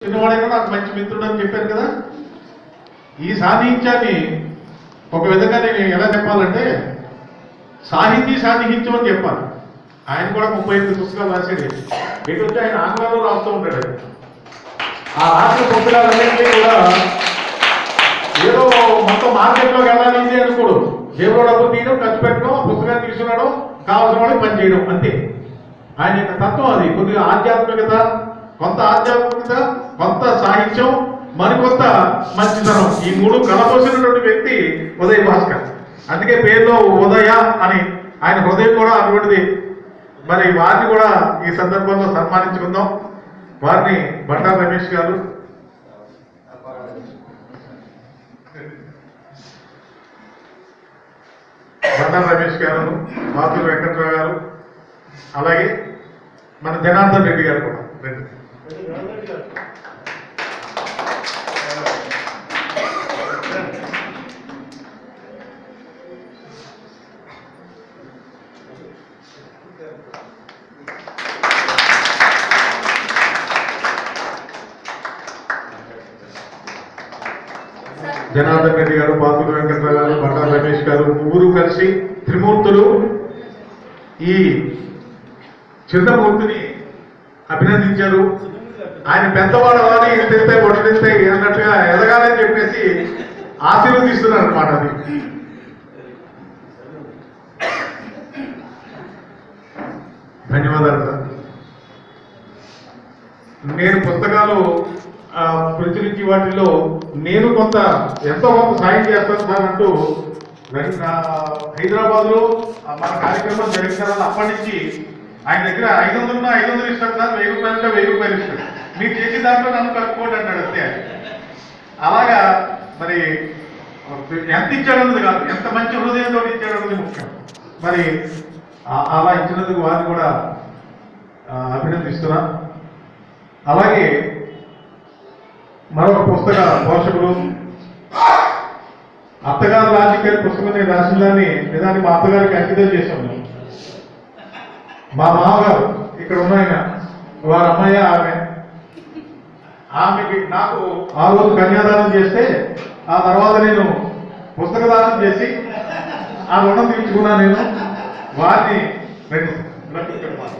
చిన్నవాడైనా నాకు మంచి మిత్రుడు అని చెప్పాను కదా ఈ సాన్నిహిత్యాన్ని ఒక విధంగా నేను ఎలా చెప్పాలంటే సాహితీ సాన్నిహిత్యం అని చెప్పాలి ఆయన కూడా ముప్పై ఎనిమిది పుస్తకాలు రాశాడు ఇటు వచ్చి ఆయన ఆంగ్లంలో రాస్తూ ఉంటాడు ఆయన. ఆ రాసిన పుస్తకాలన్నింటినీ కూడా ఏదో మొత్తం మార్కెట్లోకి వెళ్ళాలి ఇది అనుకోడు జేబులో డబ్బులు తీయడం ఖర్చు పెట్టడం ఆ పుస్తకాన్ని తీసుకున్నాడు కావాల్సిన వాళ్ళకి పని చేయడం అంతే ఆయన యొక్క తత్వం అది కొద్దిగా ఆధ్యాత్మికత కొంత ఆధ్యాత్మికత కొంత సాహిత్యం మరికొంత మంచితనం ఈ మూడు కలపోసినటువంటి వ్యక్తి ఉదయ్ భాస్కర్ అందుకే పేరులో ఉదయ అని ఆయన హృదయం కూడా అటువంటిది మరి వారిని కూడా ఈ సందర్భంలో సన్మానించుకుందాం వారిని బండా రమేష్ గారు బండా రమేష్ గారు బాతులు వెంకట్రావు గారు అలాగే మన జనార్దన్ రెడ్డి గారు కూడా రండి. జనార్దన్ రెడ్డి గారు బాతులు వెంకట్రావు గారు బండా రమేష్ గారు ముగ్గురు కలిసి త్రిమూర్తులు ఈ చిన్నమూర్తిని అభినందించారు ఆయన పెద్దవాడు అవ్వాలి ఇంటిస్తే ఒడిస్తే అన్నట్టుగా ఎదగాలని చెప్పేసి ఆశీర్వదిస్తున్నారు అనమాట అది ధన్యవాదాలు సార్ నేను పుస్తకాలు ఆ, ప్రచురించి వాటిలో నేను కొంత ఎంతో కొంత సాయం చేస్తాను సార్ అంటూ హైదరాబాద్ లో మన కార్యక్రమం జరిగిన తర్వాత అప్పటి నుంచి ఆయన దగ్గర ఐదు వందలు ఐదు వందలు ఇస్తాడు సార్ వెయ్యి రూపాయలు అంటే వెయ్యి రూపాయలు ఇస్తాడు మీరు చేసే దాంట్లో నన్ను కలుపుకోండి అంటాడు అంతే ఆయన. అలాగా మరి ఎంత ఇచ్చాడన్నది కాదు ఎంత మంచి హృదయంతో ఇచ్చాడన్నది ముఖ్యం మరి ఆ- అలా ఇచ్చినందుకు వారిని కూడా ఆ, అభినందిస్తున్నా అలాగే మరొక పుస్తక పోషకులు అత్తగారు లాజిక్ అనే పుస్తకం నేను రాసిన దాన్ని నిజాన్ని మా అత్తగారికి అంకితం చేశాము మా మామగారు ఇక్కడ ఉన్న ఆయన వారి అమ్మాయి ఆమె ఆమెకి నాకు ఆ రోజు కన్యాదానం చేస్తే ఆ తర్వాత నేను పుస్తక దానం చేసి ఆ రుణం తీర్చుకున్నా నేను వారిని రండి, రండి ఇక్కడ మాట.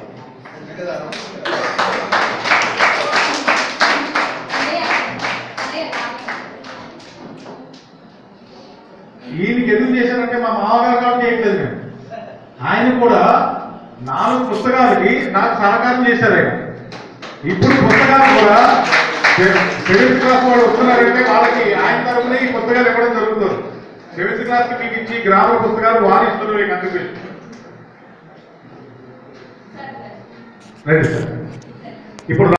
ఈయనకి ఎందుకు చేశారంటే మా మామగారు కాబట్టి చేయట్లేదు నేను ఆయన కూడా నాలుగు పుస్తకాలకి నాకు సహకారం చేశారు ఆయన ఇప్పుడు పుస్తకాలు కూడా సెవెంత్ క్లాస్ వాళ్ళు వస్తున్నారంటే వాళ్ళకి ఆయన తరఫున ఈ పుస్తకాలు ఇవ్వడం జరుగుతుంది సెవెంత్ క్లాస్ కి మీకు ఇచ్చి గ్రామ పుస్తకాలు వారు ఇస్తున్నారు ఈ కంట్రిబ్యూషన్ రైట్ సార్ ఇప్పుడు